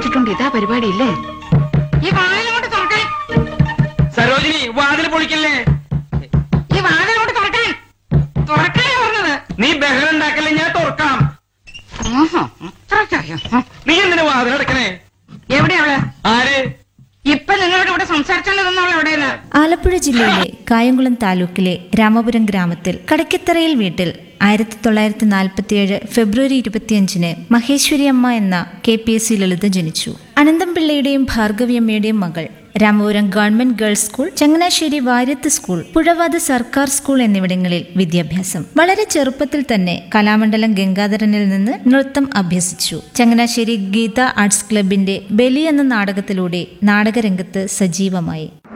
വെച്ചിട്ടുണ്ട് ഇതാ പരിപാടി ഇല്ലേ ഈ വാതിലോട്ട് തുറക്കാൻ സരോജിനി വാതിൽ പൊളിക്കല്ലേ ഈ വാതിലോട്ട് തുറക്കാൻ തുറക്കാനേ പറഞ്ഞത് നീ ബഹളം ഉണ്ടാക്കല്ലേ ഞാൻ തുറക്കാം ഓഹോ അത്രയ്ക്കറിയോ ആ, നീ എന്തിനു വാതിൽ അടക്കണേ എവിടെയാ അവള് ആര് ഇപ്പൊ നിങ്ങളോട് ഇവിടെ സംസാരിച്ചോണ്ട് നിന്നവൾ എവിടെയെന്ന് ആലപ്പുഴ ജില്ലയിലെ കായംകുളം താലൂക്കിലെ രാമപുരം ഗ്രാമത്തിൽ കടക്കത്തറയിൽ വീട്ടിൽ ആയിരത്തി തൊള്ളായിരത്തി നാൽപ്പത്തിയേഴ് ഫെബ്രുവരി ഇരുപത്തിയഞ്ചിന് മഹേശ്വരി അമ്മ എന്ന K P S C Lalitha ജനിച്ചു അനന്തംപിള്ളയുടെയും ഭാർഗവിയമ്മയുടെയും മകൾ Ramapuram government girls school Changanassery വാര്യത്ത് സ്കൂൾ പുഴവാത് സർക്കാർ സ്കൂൾ എന്നിവിടങ്ങളിൽ വിദ്യാഭ്യാസം വളരെ ചെറുപ്പത്തിൽ തന്നെ കലാമണ്ഡലം ഗംഗാധരനിൽ നിന്ന് നൃത്തം അഭ്യസിച്ചു ചങ്ങനാശ്ശേരി ഗീത ആർട്സ് ക്ലബിന്റെ ബലി എന്ന നാടകത്തിലൂടെ നാടകരംഗത്ത് സജീവമായി